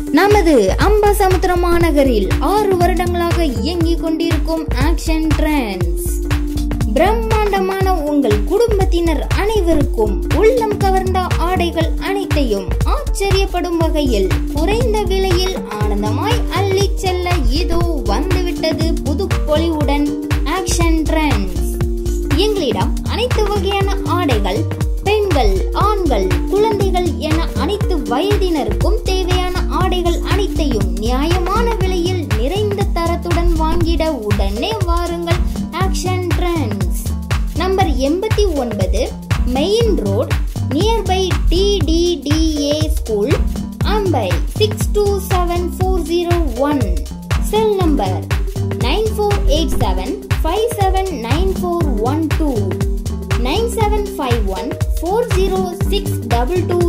நமது அம்பாசமுத்திர மாநகரில் ஆறு வருடங்களாக இயங்கிக் கொண்டிருக்கும் ஆக்ஷன் ட்ரெண்ட்ஸ் பிரம்மாண்டமான உங்கள் குடும்பத்தினர் அனைவருக்கும் உள்ளம் கவர்ந்த ஆடைகள் அனைத்தையும் ஆச்சரியப்படும் வகையில் குறைந்த விலையில் ஆனந்தமாய் அள்ளிச் செல்ல இதோ வந்துவிட்டது புது பொலிவுடன் ஆக்ஷன் ட்ரெண்ட்ஸ் எங்களிடம் அனைத்து வகையான ஆடைகள் பெண்கள் ஆண்கள் குழந்தைகள் என அனைத்து வயதினருக்கும் தேவையான ஆடைகள் அனைத்தையும் நியாயமான விலையில் நிறைந்த தரத்துடன் வாங்கிட உடனே வாருங்கள் ஆக்ஷன் ட்ரெண்ட்ஸ் நம்பர் எண்பத்தி ஒன்பது main road nearby TDTA school Ambai six two seven four zero one cell number nine four eight seven five seven nine four one two nine seven five one four zero six double two